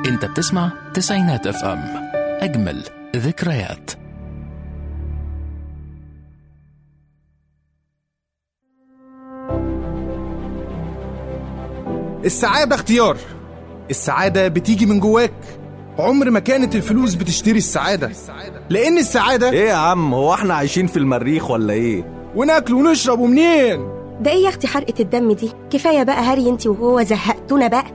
انت بتسمع تسعينات اف ام اجمل ذكريات السعادة اختيار السعادة بتيجي من جواك عمر ما كانت الفلوس بتشتري السعادة لأن السعادة ايه يا عم هو احنا عايشين في المريخ ولا ايه وناكل ونشرب ومنين ده ايه يا اختي حرقة الدم دي كفاية بقى هري انت وهو زهقتونا بقى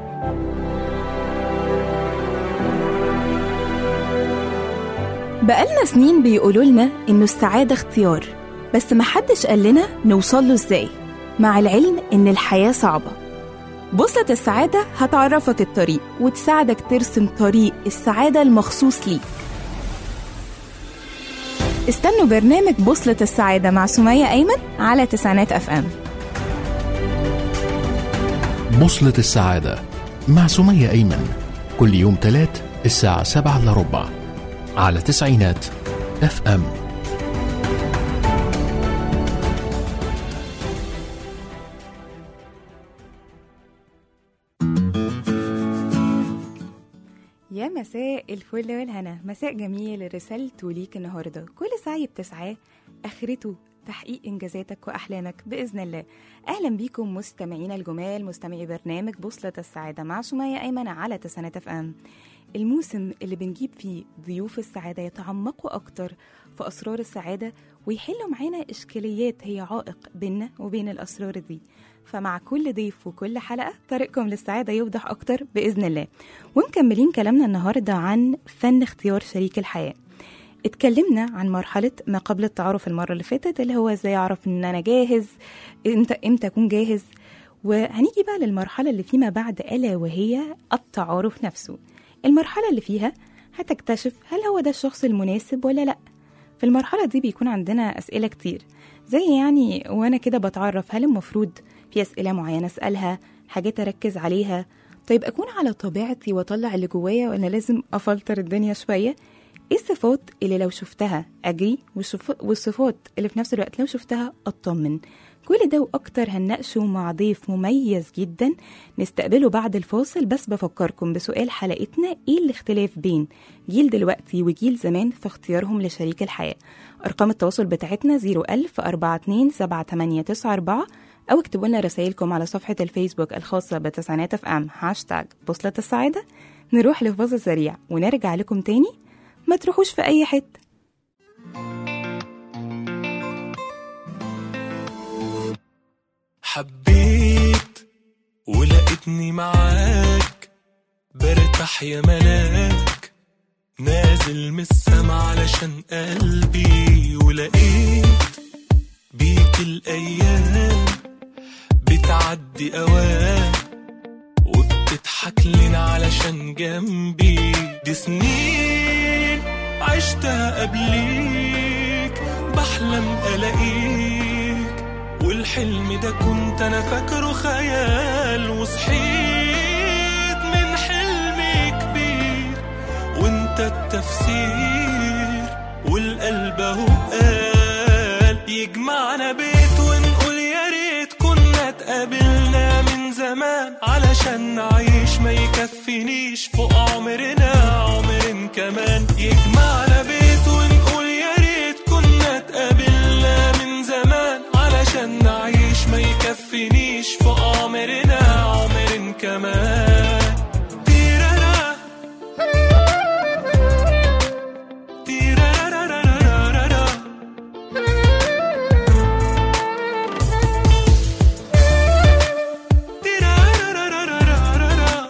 بقالنا سنين بيقولوا لنا إنه السعادة اختيار بس محدش قال لنا نوصل له إزاي مع العلم إن الحياة صعبة بوصلة السعادة هتعرفك الطريق وتساعدك ترسم طريق السعادة المخصوص ليك استنوا برنامج بوصلة السعادة مع سمية أيمن على تسعينات أف أم بوصلة السعادة مع سمية أيمن كل يوم تلات الساعة سبعة إلا ربع على تسعينات اف ام يا مساء الفل والهنا مساء جميل رسالته ليك النهارده كل سعي بتسعاه اخرته تحقيق انجازاتك واحلامك باذن الله اهلا بيكم مستمعينا الجمال مستمعي برنامج بوصله السعاده مع سميه ايمن على تسعينات اف ام الموسم اللي بنجيب فيه ضيوف السعاده يتعمقوا اكتر في اسرار السعاده ويحلوا معانا اشكاليات هي عائق بيننا وبين الاسرار دي فمع كل ضيف وكل حلقه طريقكم للسعاده يوضح اكتر باذن الله ومكملين كلامنا النهارده عن فن اختيار شريك الحياه اتكلمنا عن مرحلة ما قبل التعارف المرة اللي فاتت اللي هو ازاي اعرف ان انا جاهز امتى امتى اكون جاهز وهنيجي بقى للمرحلة اللي فيما بعد ألا وهي التعارف نفسه المرحلة اللي فيها هتكتشف هل هو ده الشخص المناسب ولا لأ في المرحلة دي بيكون عندنا أسئلة كتير زي يعني وأنا كده بتعرف هل المفروض في أسئلة معينة أسألها حاجات أركز عليها طيب أكون على طبيعتي وأطلع اللي جوايا وأنا لازم أفلتر الدنيا شوية ايه الصفات اللي لو شفتها اجري والشف- والصفات اللي في نفس الوقت لو شفتها اطمن كل ده واكتر هنناقشه مع ضيف مميز جدا نستقبله بعد الفاصل بس بفكركم بسؤال حلقتنا ايه الاختلاف بين جيل دلوقتي وجيل زمان في اختيارهم لشريك الحياة ارقام التواصل بتاعتنا 01000 42 7894 او اكتبوا لنا رسائلكم على صفحة الفيسبوك الخاصة بتسعينات اف ام هاشتاج بوصلة السعادة نروح لفاصل سريع ونرجع لكم تاني ما تروحوش في أي حتة حبيت ولقيتني معاك برتاح يا ملاك نازل من السما علشان قلبي ولقيت بيك الأيام بتعدي أوام وبتضحك لنا علشان جنبي دي سنين عشتها قبليك بحلم ألاقيك والحلم ده كنت أنا فاكره خيال وصحيت من حلم كبير وانت التفسير والقلب اهو قال يجمعنا بيت ونقول يا ريت كنا اتقابلنا من زمان علشان نعيش ما يكفينيش فوق عمرنا عمر كمان يجمعنا بيت ونقول يا ريت كنا اتقابلنا من زمان علشان نعيش ما يكفينيش فوق عمرنا عمر كمان تيرارا تيرارارارارارا تيرارارارارارا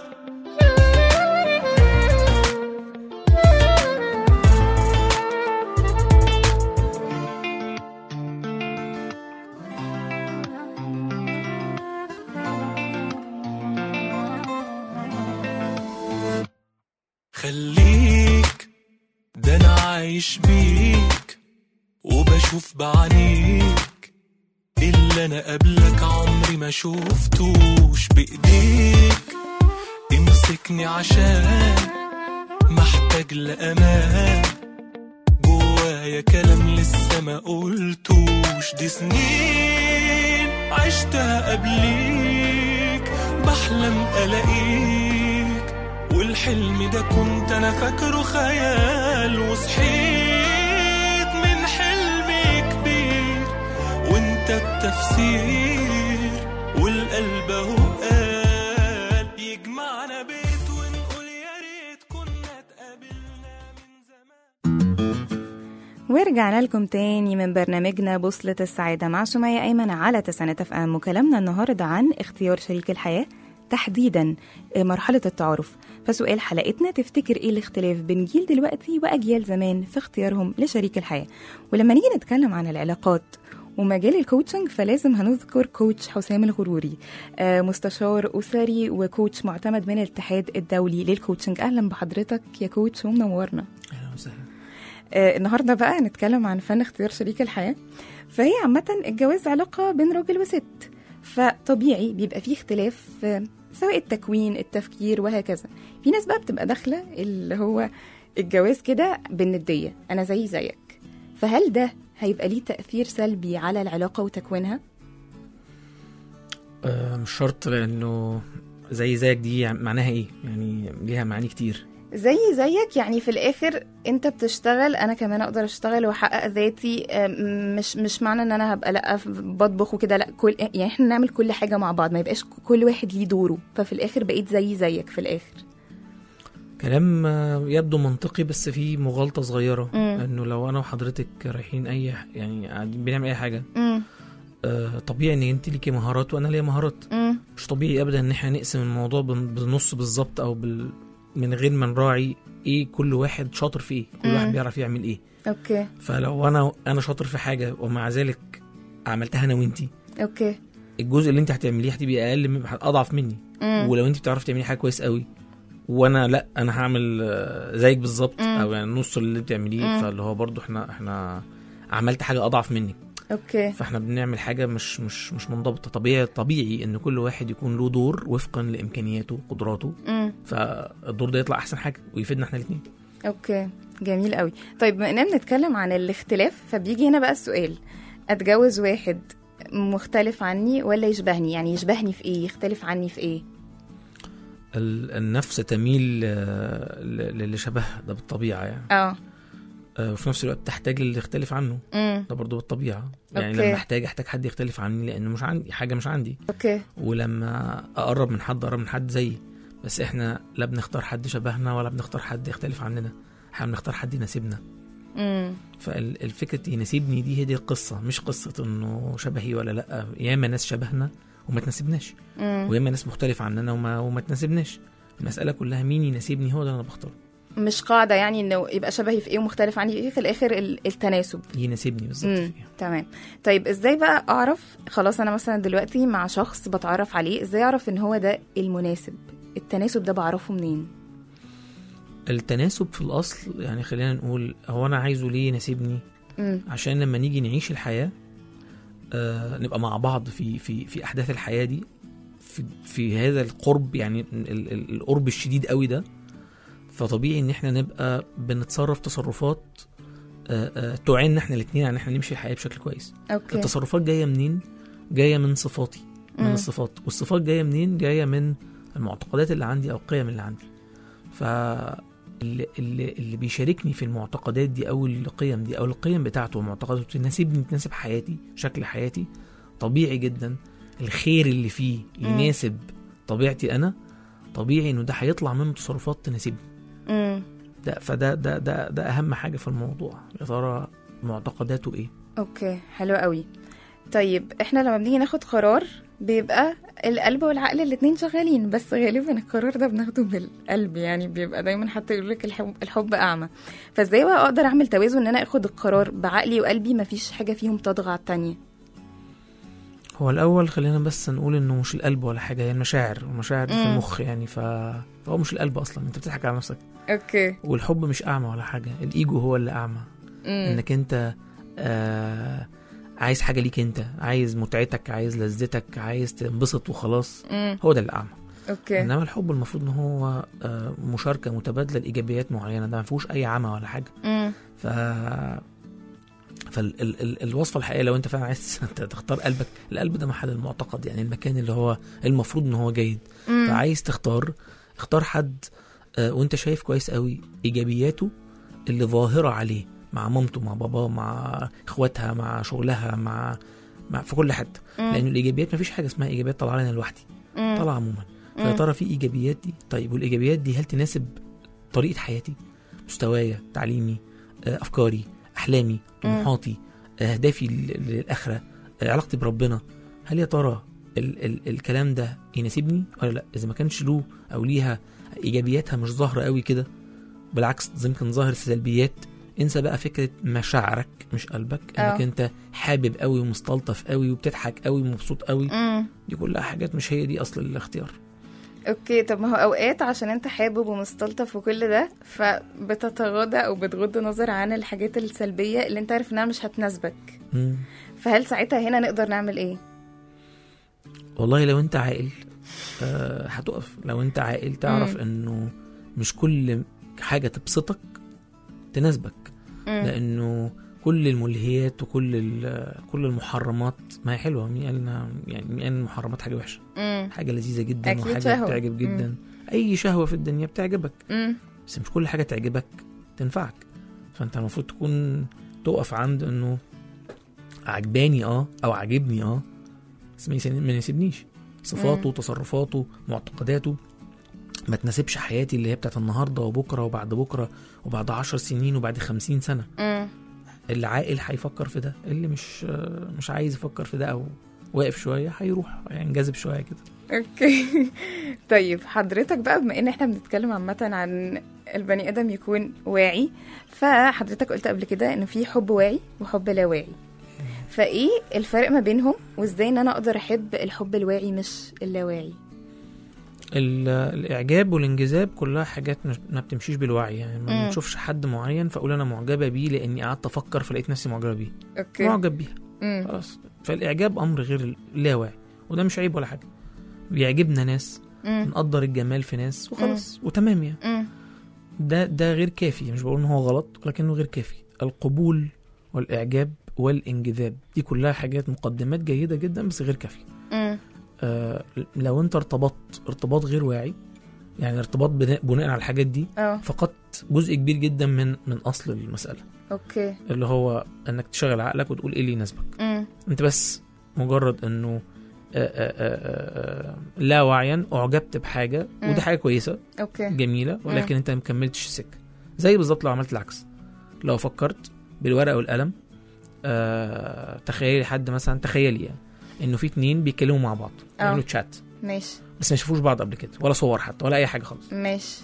خليك ده انا عايش بيك وبشوف بعينيك اللي انا قبلك عمري ما شفتوش بايديك امسكني عشان محتاج لامان جوايا كلام لسه ما قلتوش دي سنين عشتها قبليك بحلم الاقيك الحلم ده كنت انا فاكره خيال وصحيت من حلم كبير وانت التفسير والقلب اهو قال يجمعنا بيت ونقول يا ريت كنا اتقابلنا من زمان ورجعنا لكم تاني من برنامجنا بوصلة السعادة مع سمية أيمن على تسعينات اف ام وكلامنا النهاردة عن اختيار شريك الحياة تحديدا مرحلة التعارف فسؤال حلقتنا تفتكر ايه الاختلاف بين جيل دلوقتي وأجيال زمان في اختيارهم لشريك الحياة ولما نيجي نتكلم عن العلاقات ومجال الكوتشنج فلازم هنذكر كوتش حسام الغروري آه، مستشار أسري وكوتش معتمد من الاتحاد الدولي للكوتشنج أهلا بحضرتك يا كوتش ومنورنا آه، النهارده بقى هنتكلم عن فن اختيار شريك الحياه فهي عامه الجواز علاقه بين راجل وست فطبيعي بيبقى فيه اختلاف في سواء التكوين التفكير وهكذا في ناس بقى بتبقى داخله اللي هو الجواز كده بالنديه انا زي زيك فهل ده هيبقى ليه تاثير سلبي على العلاقه وتكوينها آه، مش شرط لانه زي زيك دي معناها ايه يعني ليها معاني كتير زي زيك يعني في الاخر انت بتشتغل انا كمان اقدر اشتغل واحقق ذاتي أم، مش مش معنى ان انا هبقى لا ف- بطبخ وكده لا كل يعني احنا نعمل كل حاجه مع بعض ما يبقاش كل واحد ليه دوره ففي الاخر بقيت زي زيك في الاخر كلام آه، يبدو منطقي بس فيه مغالطه صغيره مم. انه لو انا وحضرتك رايحين اي ح- يعني قاعدين بنعمل اي حاجه امم آه، طبيعي ان انت ليكي مهارات وانا ليا مهارات امم مش طبيعي ابدا ان احنا نقسم الموضوع بن- بالنص بالظبط او بال من غير ما نراعي ايه كل واحد شاطر في ايه كل مم. واحد بيعرف يعمل ايه اوكي فلو انا انا شاطر في حاجه ومع ذلك عملتها انا وانتي اوكي الجزء اللي انت هتعمليه هتبقى اقل من اضعف مني امم ولو انت بتعرفي تعملي حاجه كويس قوي وانا لا انا هعمل آه، زيك بالظبط مم. او يعني نص اللي بتعمليه مم. فاللي هو برضو احنا احنا عملت حاجه اضعف منك اوكي فاحنا بنعمل حاجه مش مش مش منضبطه طبيعي طبيعي ان كل واحد يكون له دور وفقا لامكانياته وقدراته امم فالدور ده يطلع احسن حاجه ويفيدنا احنا الاثنين اوكي جميل قوي طيب بما اننا بنتكلم عن الاختلاف فبيجي هنا بقى السؤال اتجوز واحد مختلف عني ولا يشبهني يعني يشبهني في ايه يختلف عني في ايه النفس تميل آه، ل- للي شبهها ده بالطبيعه يعني اه آه، وفي نفس الوقت تحتاج للي يختلف عنه امم ده برضه بالطبيعه يعني أوكي. لما احتاج احتاج حد يختلف عني لانه مش عندي حاجه مش عندي اوكي ولما اقرب من حد اقرب من حد زيي بس احنا لا بنختار حد شبهنا ولا بنختار حد يختلف عننا احنا بنختار حد يناسبنا امم فالفكرة يناسبني دي هي دي القصة مش قصة انه شبهي ولا لا ياما ناس شبهنا وما تناسبناش امم وياما ناس مختلفة عننا وما, وما تناسبناش المسألة كلها مين يناسبني هو ده اللي انا بختاره مش قاعده يعني انه يبقى شبهي في ايه ومختلف عني في ايه في الاخر ال- التناسب يناسبني بالظبط امم فيها. تمام طيب ازاي بقى اعرف خلاص انا مثلا دلوقتي مع شخص بتعرف عليه ازاي اعرف ان هو ده المناسب التناسب ده بعرفه منين التناسب في الاصل يعني خلينا نقول هو انا عايزه ليه يناسبني امم عشان لما نيجي نعيش الحياة آه نبقى مع بعض في في في احداث الحياة دي في في هذا القرب يعني ال- ال- القرب الشديد قوي ده فطبيعي ان احنا نبقى بنتصرف تصرفات آه آه تعين احنا الاثنين ان احنا نمشي الحياة بشكل كويس اوكي التصرفات جاية منين جاية من صفاتي من مم. الصفات والصفات جاية منين جاية من المعتقدات اللي عندي او القيم اللي عندي ف اللي, اللي, اللي بيشاركني في المعتقدات دي او القيم دي او القيم بتاعته ومعتقداته تناسبني تناسب حياتي شكل حياتي طبيعي جدا الخير اللي فيه يناسب طبيعتي انا طبيعي انه ده هيطلع منه تصرفات تناسبني امم ده فده ده ده ده اهم حاجه في الموضوع يا ترى معتقداته ايه اوكي حلو قوي طيب احنا لما بنيجي ناخد قرار بيبقى القلب والعقل الاتنين شغالين بس غالبا القرار ده بناخده بالقلب يعني بيبقى دايما حتى يقول لك الحب, الحب اعمى فازاي بقى اقدر اعمل توازن ان انا اخد القرار بعقلي وقلبي مفيش حاجه فيهم تضغى على التانية هو الاول خلينا بس نقول انه مش القلب ولا حاجه هي المشاعر المشاعر دي في مم. المخ يعني ف... فهو مش القلب اصلا انت بتضحك على نفسك اوكي والحب مش اعمى ولا حاجه الايجو هو اللي اعمى امم انك انت آه عايز حاجه ليك انت عايز متعتك عايز لذتك عايز تنبسط وخلاص امم هو ده اللي اعمى اوكي انما الحب المفروض ان هو آه مشاركه متبادله لايجابيات معينه ده ما فيهوش اي عمى ولا حاجه امم ف فالوصفه الحقيقيه لو انت فعلا عايز انت تختار قلبك القلب ده محل المعتقد يعني المكان اللي هو المفروض ان هو جيد امم فعايز تختار اختار حد آه وانت شايف كويس قوي ايجابياته اللي ظاهره عليه مع مامته مع باباه مع اخواتها مع شغلها مع, مع في كل حته مم. لان الايجابيات مفيش حاجه اسمها ايجابيات طالعه لنا لوحدي مم. طالعه عموما فيا مم. ترى في ايجابيات دي طيب والايجابيات دي هل تناسب طريقه حياتي مستوايا تعليمي آه، افكاري احلامي طموحاتي آه، اهدافي لل- للاخره آه، علاقتي بربنا هل يا ترى ال ال الكلام ده يناسبني ولا لا اذا ما كانش له او ليها ايجابياتها مش ظاهره قوي كده بالعكس زي يمكن ظاهر سلبيات انسى بقى فكره مشاعرك مش قلبك انك آه. انت حابب قوي ومستلطف قوي وبتضحك قوي ومبسوط قوي مم. دي كلها حاجات مش هي دي اصل الاختيار اوكي طب ما هو اوقات عشان انت حابب ومستلطف وكل ده فبتتغاضى او بتغض نظر عن الحاجات السلبيه اللي انت عارف انها مش هتناسبك مم. فهل ساعتها هنا نقدر نعمل ايه والله لو انت عاقل آه هتقف لو انت عاقل تعرف مم. انه مش كل حاجه تبسطك تناسبك مم. لانه كل الملهيات وكل ال- كل المحرمات ما هي حلوه مين قال إنها- يعني مين قال إن المحرمات حاجه وحشه مم. حاجه لذيذه جدا أكيد وحاجه شهوة. بتعجب جدا اي شهوه في الدنيا بتعجبك مم. بس مش كل حاجه تعجبك تنفعك فانت المفروض تكون تقف عند انه عجباني اه او عاجبني اه بس ما يسن- ما يناسبنيش صفاته مم. تصرفاته معتقداته ما تناسبش حياتي اللي هي بتاعت النهارده وبكره وبعد بكره وبعد عشر سنين وبعد خمسين سنه مم. اللي عاقل هيفكر في ده اللي مش آه، مش عايز يفكر في ده او واقف شويه هيروح هينجذب شويه كده اوكي طيب حضرتك بقى بما ان احنا بنتكلم عامة عن البني ادم يكون واعي فحضرتك قلت قبل كده ان في حب واعي وحب لا واعي فايه الفرق ما بينهم وازاي ان انا اقدر احب الحب الواعي مش اللاواعي ال- الاعجاب والانجذاب كلها حاجات مش- ما بتمشيش بالوعي يعني ما مم. بنشوفش حد معين فاقول انا معجبه بيه لاني قعدت افكر فلقيت نفسي معجبه بيه اوكي معجب بيها مم. خلاص فالاعجاب امر غير اللاواعي وده مش عيب ولا حاجه بيعجبنا ناس مم. نقدر الجمال في ناس وخلاص وتمام يعني مم. ده ده غير كافي مش بقول ان هو غلط ولكنه غير كافي القبول والاعجاب والانجذاب دي كلها حاجات مقدمات جيده جدا بس غير كافيه مم. آه لو انت ارتبطت ارتباط غير واعي يعني ارتباط بناء, بناء على الحاجات دي اه فقدت جزء كبير جدا من من اصل المساله اوكي اللي هو انك تشغل عقلك وتقول ايه اللي يناسبك مم. انت بس مجرد انه آه، آه، آه، آه، لا وعيا اعجبت بحاجه مم. ودي حاجه كويسه اوكي جميله ولكن انت ما كملتش السكه زي بالظبط لو عملت العكس لو فكرت بالورقه والقلم آه تخيلي حد مثلا تخيلي يعني انه في اتنين بيتكلموا مع بعض اه. يعملوا تشات ماشي بس ما شافوش بعض قبل كده ولا صور حتى ولا اي حاجه خالص ماشي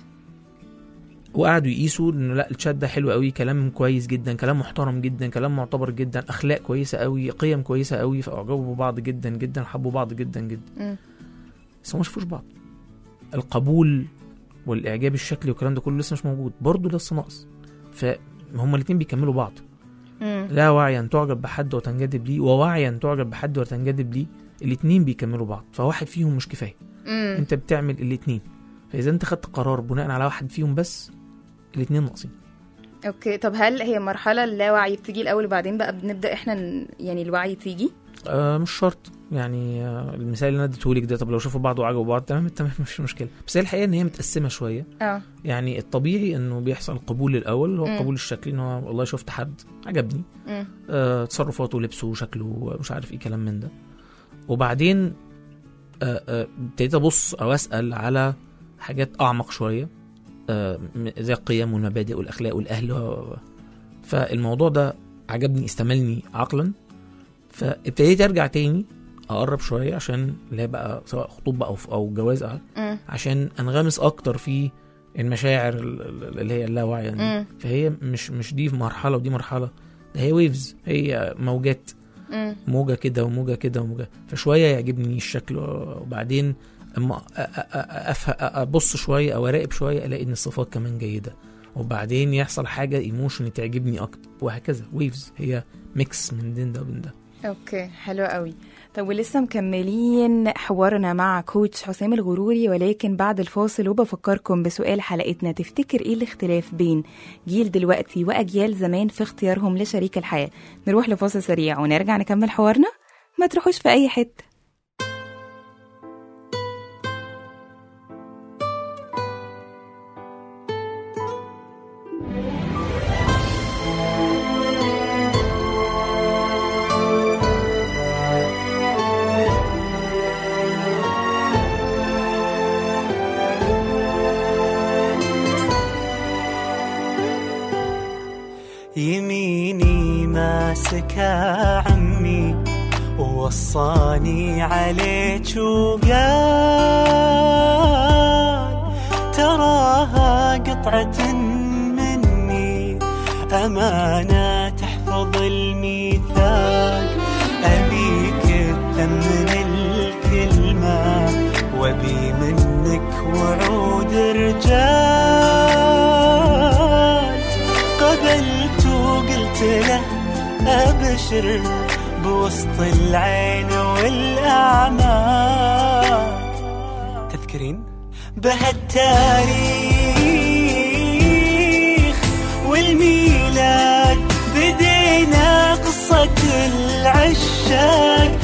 وقعدوا يقيسوا انه لا الشات ده حلو قوي كلام كويس جدا كلام محترم جدا كلام معتبر جدا اخلاق كويسه قوي قيم كويسه قوي فاعجبوا ببعض جدا جدا حبوا بعض جدا جدا مم. بس هم ما شافوش بعض القبول والاعجاب الشكلي والكلام ده كله لسه مش موجود برضه لسه ناقص فهم الاتنين بيكملوا بعض مم. لا وعيا تعجب بحد وتنجذب ليه ووعيا تعجب بحد وتنجذب ليه الاتنين بيكملوا بعض فواحد فيهم مش كفايه مم. انت بتعمل الاتنين فاذا انت خدت قرار بناء على واحد فيهم بس الاتنين ناقصين اوكي طب هل هي مرحلة اللاوعي بتيجي الأول وبعدين بقى بنبدأ احنا ن- يعني الوعي تيجي؟ آه مش شرط يعني آه المثال اللي انا اديتهولك ده طب لو شافوا بعض وعجبوا بعض تمام تمام مفيش مشكله بس هي الحقيقه ان هي متقسمه شويه اه يعني الطبيعي انه بيحصل قبول الاول هو مم. القبول الشكلي ان هو والله شفت حد عجبني مم. آه تصرفاته لبسه شكله مش عارف ايه كلام من ده وبعدين آه، آه، ابتديت ابص او اسال على حاجات اعمق شويه آه، م- زي القيم والمبادئ والاخلاق والاهل و- و- فالموضوع ده عجبني استملني عقلا فابتديت ارجع تاني اقرب شويه عشان اللي هي بقى سواء خطوبه او او جواز أه، مم. عشان انغمس اكتر في المشاعر ال- ال- اللي هي اللاواعيه دي مم. فهي مش مش دي مرحله ودي مرحله ده هي ويفز هي موجات مم. موجه كده وموجه كده وموجه فشويه يعجبني الشكل وبعدين اما أ- أ- أ- أفه- ابص شويه او اراقب شويه الاقي ان الصفات كمان جيده وبعدين يحصل حاجه ايموشن تعجبني اكتر وهكذا ويفز هي ميكس من دين ده وبين ده اوكي حلو قوي طب ولسه مكملين حوارنا مع كوتش حسام الغروري ولكن بعد الفاصل وبفكركم بسؤال حلقتنا تفتكر ايه الاختلاف بين جيل دلوقتي واجيال زمان في اختيارهم لشريك الحياه نروح لفاصل سريع ونرجع نكمل حوارنا ما تروحوش في اي حته نفسك يا عمي ووصاني عليك وقال تراها قطعة مني أمانة تحفظ الميثاق أبيك تثمن الكلمة وأبي منك وعود رجال قبلت وقلت له أبشر بوسط العين والأعمال تذكرين بهالتاريخ والميلاد بدينا قصة العشاق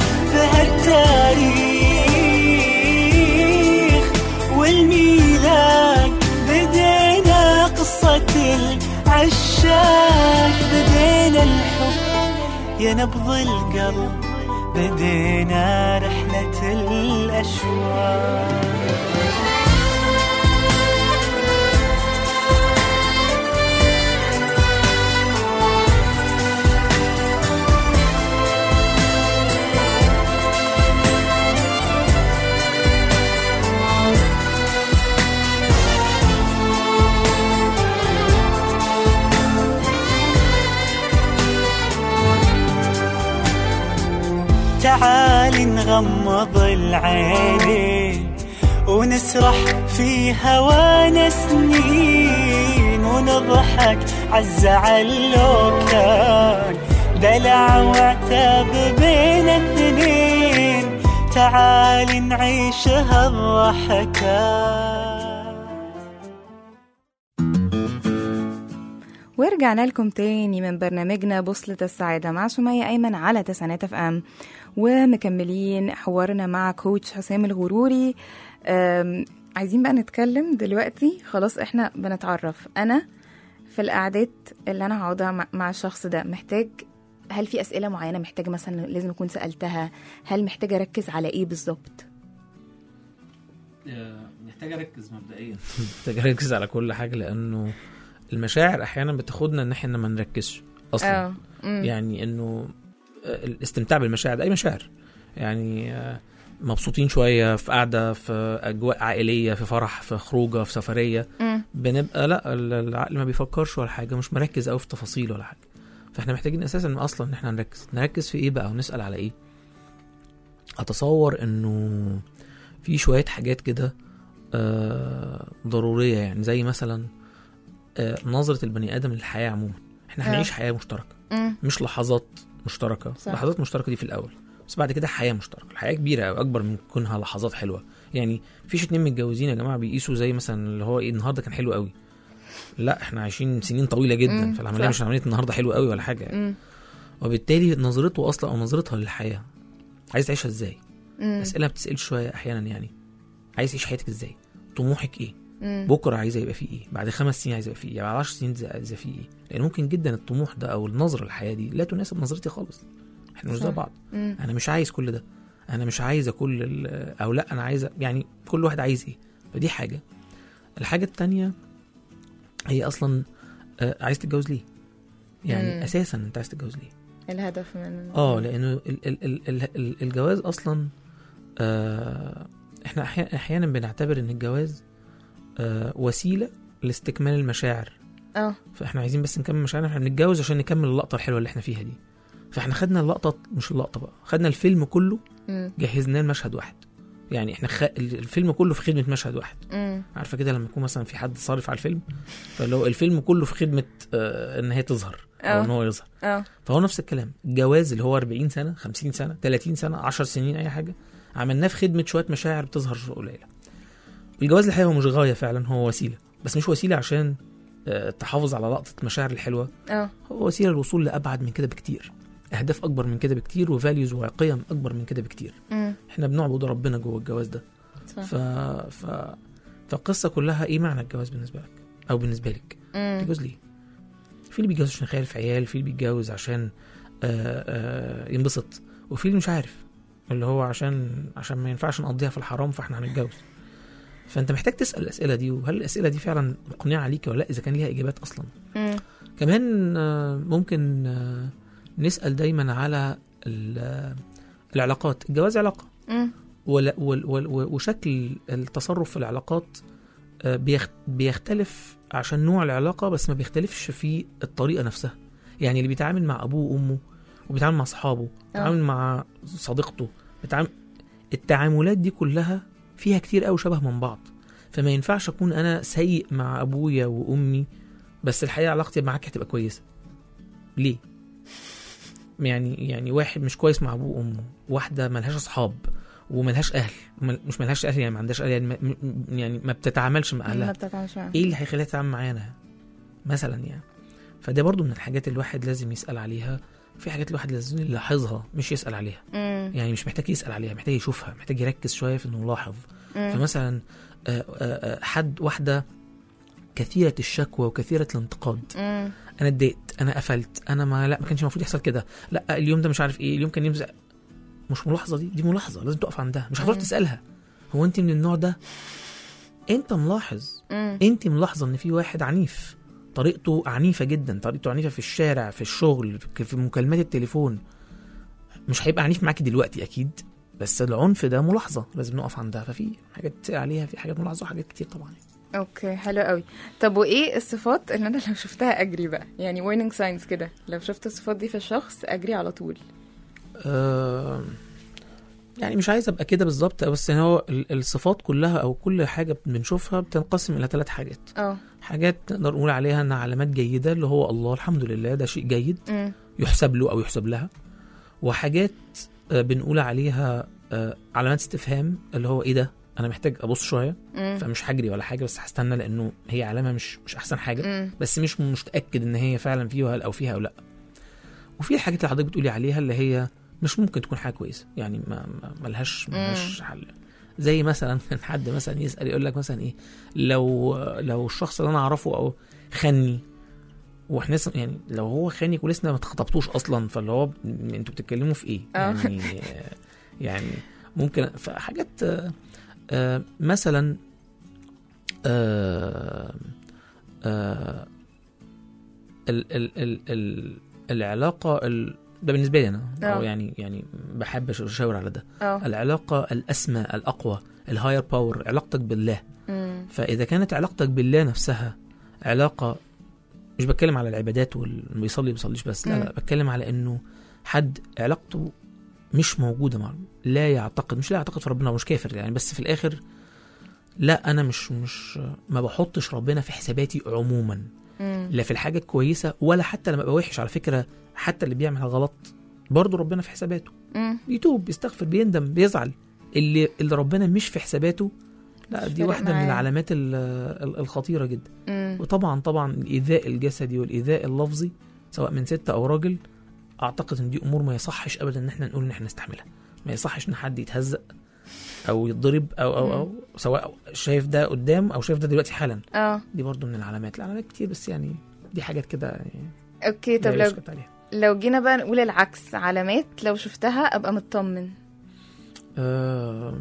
بهالتاريخ والميلاد بدينا قصة العشاق بدينا الحب يا نبض القلب بدينا رحلة الأشواق تعال نغمض العينين ونسرح في هوانا سنين ونضحك عالزعل لو كان دلع وعتاب بين الاثنين تعال نعيش هالضحكات ورجعنا لكم تاني من برنامجنا بوصلة السعادة مع سمية أيمن على تسعينات اف ام ومكملين حوارنا مع كوتش حسام الغروري أم، عايزين بقى نتكلم دلوقتي خلاص احنا بنتعرف أنا في القعدات اللي أنا هقعدها مع- مع الشخص ده محتاج هل في أسئلة معينة محتاجة مثلا لازم أكون سألتها هل محتاجة أركز على إيه بالظبط محتاج اركز مبدئيا محتاج اركز على كل حاجه لانه المشاعر احيانا بتاخدنا ان احنا ما نركزش اصلا اه مم. يعني انه آه، الاستمتاع بالمشاعر ده اي مشاعر يعني آه، مبسوطين شويه في قعده في اجواء عائليه في فرح في خروجه في سفريه مم. بنبقى لا ال- العقل ما بيفكرش ولا حاجه مش مركز قوي في تفاصيل ولا حاجه فاحنا محتاجين اساسا اصلا ان احنا نركز نركز في ايه بقى ونسال على ايه اتصور انه في شويه حاجات كده آه ضروريه يعني زي مثلا آه نظره البني ادم للحياه عموما احنا آه. هنعيش حياه مشتركه مم. مش لحظات مشتركه صح. لحظات مشتركه دي في الاول بس بعد كده حياه مشتركه الحياه كبيره قوي اكبر من كونها لحظات حلوه يعني مفيش اتنين متجوزين يا جماعه بيقيسوا زي مثلا اللي هو ايه النهارده كان حلو قوي لا احنا عايشين سنين طويله جدا مم، فالعمليه صح. مش عمليه النهارده حلو قوي ولا حاجه يعني. مم. وبالتالي نظرته اصلا او نظرتها للحياه عايز تعيشها ازاي مم. اسئله ما بتسالش شويه احيانا يعني عايز تعيش حياتك ازاي طموحك ايه مم. بكره عايز يبقى فيه ايه بعد خمس سنين عايز يبقى فيه ايه بعد 10 سنين عايز يبقى فيه ايه لان ممكن جدا الطموح ده او النظره للحياه دي لا تناسب نظرتي خالص احنا مش زي صح. بعض مم. انا مش عايز كل ده انا مش عايز كل ال- او لا انا عايز يعني كل واحد عايز ايه فدي حاجه الحاجه التانية هي اصلا آه، عايز تتجوز ليه يعني مم. اساسا انت عايز تتجوز ليه الهدف من اه لانه ال ال ال ال ال الجواز اصلا آه احنا أحيانا, احيانا بنعتبر ان الجواز آه وسيله لاستكمال المشاعر اه فاحنا عايزين بس نكمل مشاعرنا احنا بنتجوز عشان نكمل اللقطه الحلوه اللي احنا فيها دي فاحنا خدنا اللقطه مش اللقطه بقى خدنا الفيلم كله مم. جهزناه لمشهد واحد يعني احنا خ... الفيلم كله في خدمه مشهد واحد مم. عارفه كده لما يكون مثلا في حد صارف على الفيلم فلو الفيلم كله في خدمه آه ان هي تظهر او اه. ان هو يظهر اه فهو نفس الكلام الجواز اللي هو 40 سنه 50 سنه 30 سنه 10 سنين اي حاجه عملناه في خدمه شويه مشاعر بتظهر قليله الجواز الحقيقه هو مش غايه فعلا هو وسيله بس مش وسيله عشان آه، تحافظ على لقطه المشاعر الحلوه اه هو وسيله للوصول لابعد من كده بكتير اهداف اكبر من كده بكتير وفاليوز وقيم اكبر من كده بكتير مم. احنا بنعبد ربنا جوه الجواز ده صح ف... ف... فالقصه كلها ايه معنى الجواز بالنسبه لك او بالنسبه لك مم. بيتجوز ليه؟ في اللي بيتجوز عشان يخلف عيال في اللي بيتجوز عشان آه، آه، ينبسط وفي اللي مش عارف اللي هو عشان عشان ما ينفعش نقضيها في الحرام فاحنا هنتجوز فانت محتاج تسال الاسئله دي وهل الاسئله دي فعلا مقنعه ليك ولا لا اذا كان ليها اجابات اصلا مم. كمان آه، ممكن آه، نسال دايما على ال- العلاقات الجواز علاقه مم. ولا- وال- وال- وشكل التصرف في العلاقات آه، بيخ- بيختلف عشان نوع العلاقه بس ما بيختلفش في الطريقه نفسها يعني اللي بيتعامل مع ابوه وامه وبيتعامل مع اصحابه بيتعامل مع صديقته بيتعامل التعاملات دي كلها فيها كتير قوي شبه من بعض فما ينفعش اكون انا سيء مع ابويا وامي بس الحقيقه علاقتي معاك هتبقى كويسه ليه يعني يعني واحد مش كويس مع ابوه وامه واحده ملهاش اصحاب وملهاش اهل مل- مش ملهاش اهل يعني ما عندهاش اهل يعني ما, م- يعني ما بتتعاملش مع ما اهلها بتتعاملش معاها ايه اللي هيخليها تتعامل معانا مثلا يعني فده برضو من الحاجات اللي الواحد لازم يسال عليها في حاجات الواحد لازم يلاحظها مش يسال عليها مم. يعني مش محتاج يسال عليها محتاج يشوفها محتاج يركز شويه في انه يلاحظ مم. فمثلا آه، آه، آه، حد واحده كثيره الشكوى وكثيره الانتقاد مم. انا اتضايقت انا قفلت انا ما لا ما كانش المفروض يحصل كده لا اليوم ده مش عارف ايه اليوم كان يمزق مش ملاحظه دي دي ملاحظه لازم تقف عندها مش هتروح مم. تسالها هو انت من النوع ده انت ملاحظ مم. انت ملاحظه ان في واحد عنيف طريقته عنيفه جدا طريقته عنيفه في الشارع في الشغل في مكالمات التليفون مش هيبقى عنيف معاكي دلوقتي اكيد بس العنف ده ملاحظه لازم نقف عندها ففي حاجات تسأل عليها في حاجات ملاحظه وحاجات كتير طبعا اوكي حلو قوي طب وايه الصفات اللي انا لو شفتها اجري بقى يعني warning signs كده لو شفت الصفات دي في الشخص اجري على طول آه، يعني مش عايز ابقى كده بالظبط بس هو ال- الصفات كلها او كل حاجه بنشوفها بتنقسم الى ثلاث حاجات اه حاجات نقدر نقول عليها انها علامات جيده اللي هو الله الحمد لله ده شيء جيد مم. يحسب له او يحسب لها وحاجات آه، بنقول عليها آه، علامات استفهام اللي هو ايه ده انا محتاج ابص شويه مم. فمش هجري ولا حاجه بس هستنى لانه هي علامه مش مش احسن حاجه مم. بس مش مش متاكد ان هي فعلا فيها او فيها او لا وفي الحاجات اللي حضرتك بتقولي عليها اللي هي مش ممكن تكون حاجه كويسه يعني ما ما- ملهاش ملهاش حل زي مثلا كان حد مثلا يسال يقول لك مثلا ايه لو لو الشخص اللي انا اعرفه او خني واحنا لسه- يعني لو هو خانك ولسه ما اتخطبتوش اصلا فاللي هو ب- انتوا بتتكلموا في ايه؟ آه. يعني يعني ممكن فحاجات آه، آه، مثلا آه، آه، ال ال ال ال العلاقه ال ده بالنسبه لي انا او آه. يعني يعني بحب اشاور على ده اه العلاقه الاسمى الاقوى الهاير باور علاقتك بالله مم. فاذا كانت علاقتك بالله نفسها علاقه مش بتكلم على العبادات واللي بيصلي ما بيصليش بس لا لا مم. بتكلم على انه حد علاقته مش موجوده مع لا يعتقد مش لا يعتقد في ربنا هو مش كافر يعني بس في الاخر لا انا مش مش ما بحطش ربنا في حساباتي عموما مم. لا في الحاجه الكويسه ولا حتى لما ابقى وحش على فكره حتى اللي بيعمل غلط برضه ربنا في حساباته مم. بيتوب بيستغفر بيندم بيزعل اللي اللي ربنا مش في حساباته لا مش دي فارق واحده من معاه. العلامات ال- ال- الخطيره جدا مم. وطبعا طبعا الايذاء الجسدي والايذاء اللفظي سواء من ست او راجل اعتقد ان دي امور ما يصحش ابدا ان احنا نقول ان احنا نستحملها ما يصحش ان حد يتهزق او يتضرب او او او سواء شايف ده قدام او شايف ده دلوقتي حالا اه دي برضو من العلامات العلامات كتير بس يعني دي حاجات كده يعني اوكي طب لا لو يسكت عليها لو جينا بقى نقول العكس علامات لو شفتها ابقى مطمن آم،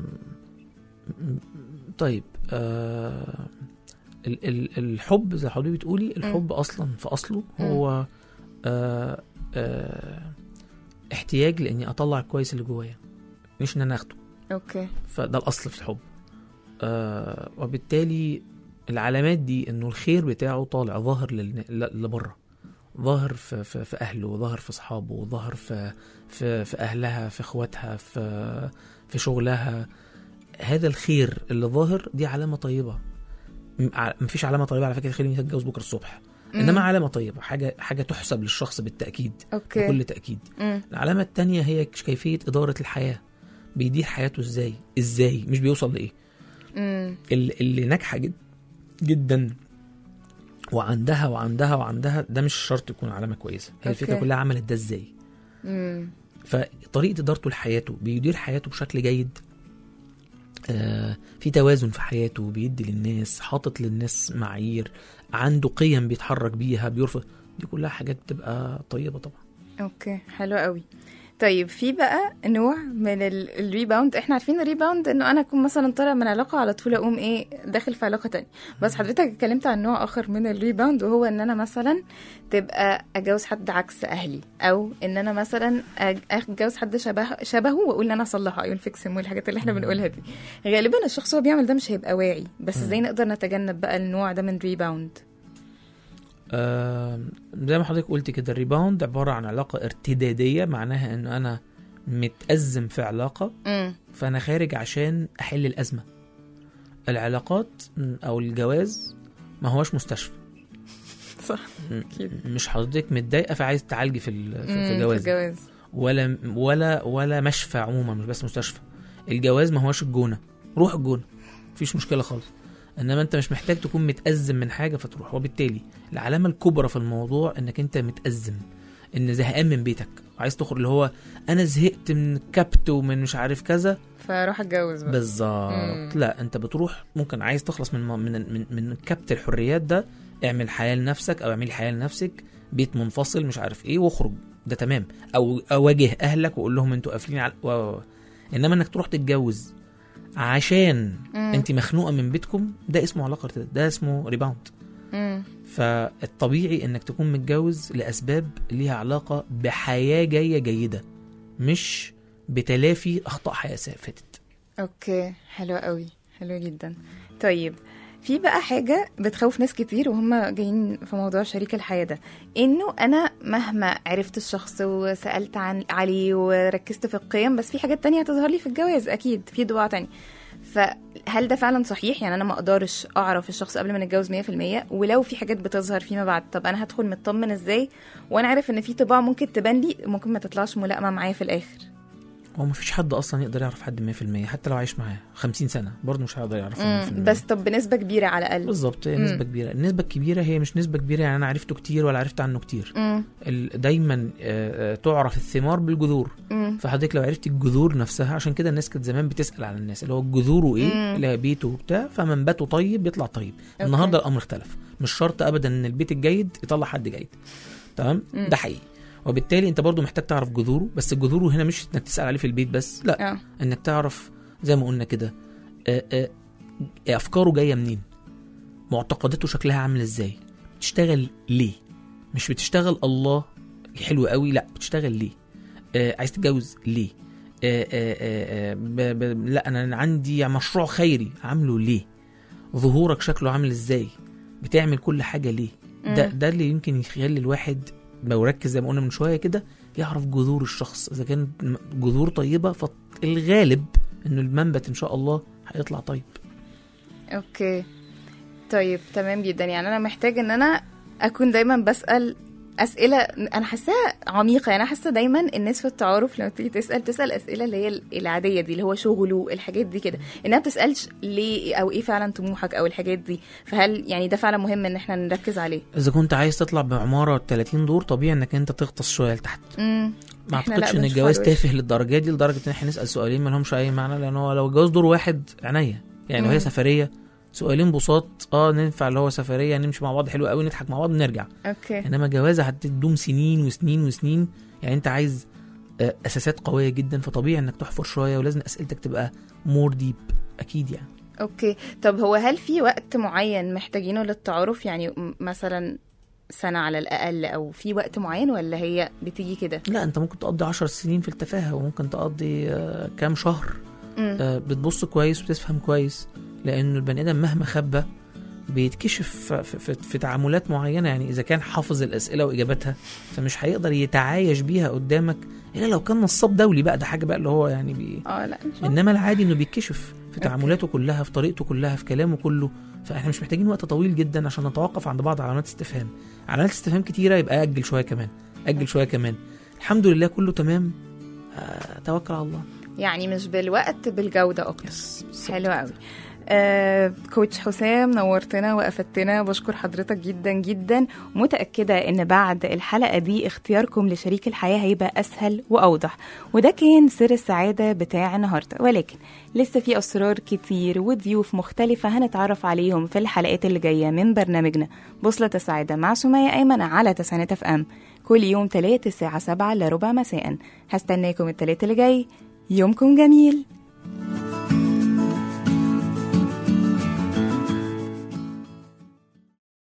طيب آه، ال- ال- الحب زي حضرتك بتقولي الحب اصلا في اصله هو آه، آه، احتياج لاني اطلع الكويس اللي جوايا مش ان انا اخده اوكي فده الاصل في الحب آه، وبالتالي العلامات دي انه الخير بتاعه طالع ظاهر للن- ل- لبره ظاهر في, في, في اهله ظاهر في اصحابه ظاهر في في, في اهلها في اخواتها في في شغلها هذا الخير اللي ظاهر دي علامه طيبه م- ع- مفيش علامه طيبه على فكره خليني تتجوز بكره الصبح انما علامه طيبه حاجه حاجه تحسب للشخص بالتاكيد اوكي بكل تاكيد مم. العلامه الثانيه هي كيفيه اداره الحياه بيدير حياته ازاي ازاي مش بيوصل لايه مم. اللي, اللي ناجحه جد جدا وعندها وعندها وعندها ده مش شرط يكون علامه كويسه هي الفكره أوكي. كلها عملت ده ازاي مم. فطريقه ادارته لحياته بيدير حياته بشكل جيد آه في توازن في حياته بيدي للناس حاطط للناس معايير عنده قيم بيتحرك بيها بيرفض دي كلها حاجات بتبقى طيبه طبعا اوكي حلو قوي طيب في بقى نوع من ال- الريباوند احنا عارفين الريباوند انه انا اكون مثلا طالع من علاقه على طول اقوم ايه داخل في علاقه تانية بس حضرتك اتكلمت عن نوع اخر من الريباوند وهو ان انا مثلا تبقى اتجوز حد عكس اهلي او ان انا مثلا أج- اتجوز حد شبه شبهه واقول ان انا اصلحه ايون فيكس والحاجات اللي احنا بنقولها دي غالبا الشخص هو بيعمل ده مش هيبقى واعي بس ازاي نقدر نتجنب بقى النوع ده من ريباوند آه زي ما حضرتك قلت كده الريباوند عباره عن علاقه ارتداديه معناها ان انا متأزم في علاقه امم فانا خارج عشان احل الازمه العلاقات م، او الجواز ما هوش مستشفى صح م، أكيد. مش حضرتك متضايقه فعايز تعالجي في ال- في- مم، في الجواز الجواز ولا ولا ولا مشفى عموما مش بس مستشفى الجواز ما هوش الجونه روح الجونه مفيش مشكله خالص انما انت مش محتاج تكون متأزم من حاجه فتروح وبالتالي العلامه الكبرى في الموضوع انك انت متأزم ان زهقان من بيتك وعايز تخرج اللي هو انا زهقت من الكبت ومن مش عارف كذا فاروح اتجوز بقى بالظبط مم. لا انت بتروح ممكن عايز تخلص من من من, من كبت الحريات ده اعمل حياه لنفسك او اعملي حياه لنفسك بيت منفصل مش عارف ايه واخرج ده تمام او اواجه اهلك واقول لهم انتوا قافلين على و... و- و. انما انك تروح تتجوز عشان مم. انت مخنوقه من بيتكم ده اسمه علاقه ارتداد ده اسمه ريباوند مم. فالطبيعي انك تكون متجوز لاسباب ليها علاقه بحياه جايه جيده مش بتلافي اخطاء حياه فاتت اوكي حلو قوي حلو جدا طيب في بقى حاجة بتخوف ناس كتير وهم جايين في موضوع شريك الحياة ده انه انا مهما عرفت الشخص وسألت عن عليه وركزت في القيم بس في حاجات تانية هتظهر لي في الجواز اكيد في طباع تانية فهل ده فعلا صحيح يعني انا ما اقدرش اعرف الشخص قبل ما نتجوز 100% ولو في حاجات بتظهر فيما بعد طب انا هدخل مطمن ازاي وانا عارف ان في طباع ممكن تبان لي ممكن ما تطلعش ملائمة معايا في الاخر هو مفيش حد اصلا يقدر يعرف حد 100% حتى لو عايش معاه 50 سنه برضه مش هيقدر يعرف 100% مم. بس طب بنسبة كبيرة على الاقل بالظبط هي مم. نسبه كبيره النسبه الكبيره هي مش نسبه كبيره يعني انا عرفته كتير ولا عرفت عنه كتير مم. ال- دايما آه، آه، تعرف الثمار بالجذور مم. فحضرتك لو عرفت الجذور نفسها عشان كده الناس كانت زمان بتسال على الناس اللي هو جذوره ايه مم. اللي هي بيته وبتاع فمنبته طيب يطلع طيب النهارده الامر اختلف مش شرط ابدا ان البيت الجيد يطلع حد جيد تمام مم. ده حقيقي وبالتالي انت برضو محتاج تعرف جذوره بس جذوره هنا مش انك تسال عليه في البيت بس لا اه انك تعرف زي ما قلنا كده آه، آه، افكاره جايه منين معتقداته شكلها عامل ازاي بتشتغل ليه مش بتشتغل الله حلو قوي لا بتشتغل ليه آه عايز تتجوز ليه آه آه آه آه ب ب لا انا عندي مشروع خيري عامله ليه ظهورك شكله عامل ازاي بتعمل كل حاجه ليه ده مم. ده اللي يمكن يخلي الواحد لو ركز زي ما قلنا من شويه كده يعرف جذور الشخص اذا كانت جذور طيبه فالغالب انه المنبت ان شاء الله هيطلع طيب اوكي طيب تمام جدا يعني انا محتاج ان انا اكون دايما بسال اسئله انا حاساها عميقه يعني انا حاسه دايما الناس في التعارف لما تيجي تسال تسال اسئله اللي هي العاديه دي اللي هو شغله الحاجات دي كده انها بتسالش ليه او ايه فعلا طموحك او الحاجات دي فهل يعني ده فعلا مهم ان احنا نركز عليه اذا كنت عايز تطلع بعماره 30 دور طبيعي انك انت تغطس شويه لتحت امم ما إحنا اعتقدش لا ان بنشوف الجواز على الوش. تافه للدرجه دي لدرجه ان احنا نسال سؤالين ما لهمش اي معنى لان هو لو الجواز دور واحد عينيا يعني لو هي مم. سفريه سؤالين بساط اه ننفع اللي هو سفريه نمشي مع بعض حلو قوي نضحك مع بعض ونرجع اوكي انما جوازه هتدوم سنين وسنين وسنين يعني انت عايز آه، اساسات قويه جدا فطبيعي انك تحفر شويه ولازم اسئلتك تبقى مور ديب اكيد يعني اوكي طب هو هل في وقت معين محتاجينه للتعارف يعني م- مثلا سنه على الاقل او في وقت معين ولا هي بتيجي كده لا انت ممكن تقضي عشر سنين في التفاهه وممكن تقضي آه، كام شهر امم آه، بتبص كويس وتفهم كويس لانه البني ادم مهما خبى بيتكشف في, في, في تعاملات معينه يعني اذا كان حافظ الاسئله واجاباتها فمش هيقدر يتعايش بيها قدامك الا لو كان نصاب دولي بقى ده حاجه بقى اللي هو يعني بي اه لا إن شاء الله. انما العادي انه بيتكشف في تعاملاته كلها في طريقته كلها في كلامه كله فاحنا مش محتاجين وقت طويل جدا عشان نتوقف عند بعض علامات استفهام علامات استفهام كتيره يبقى اجل شويه كمان اجل شويه كمان الحمد لله كله تمام آه توكل على الله يعني مش بالوقت بالجوده اكتر يس حلو قوي آه كوتش حسام نورتنا وافدتنا بشكر حضرتك جدا جدا متاكده ان بعد الحلقه دي اختياركم لشريك الحياه هيبقى اسهل واوضح وده كان سر السعاده بتاع النهارده ولكن لسه في اسرار كتير وضيوف مختلفه هنتعرف عليهم في الحلقات اللي جايه من برنامجنا بوصله السعاده مع سميه ايمن على تسعينات اف ام كل يوم تلات الساعه 7 الا ربع مساء هستناكم التلات اللي جاي يومكم جميل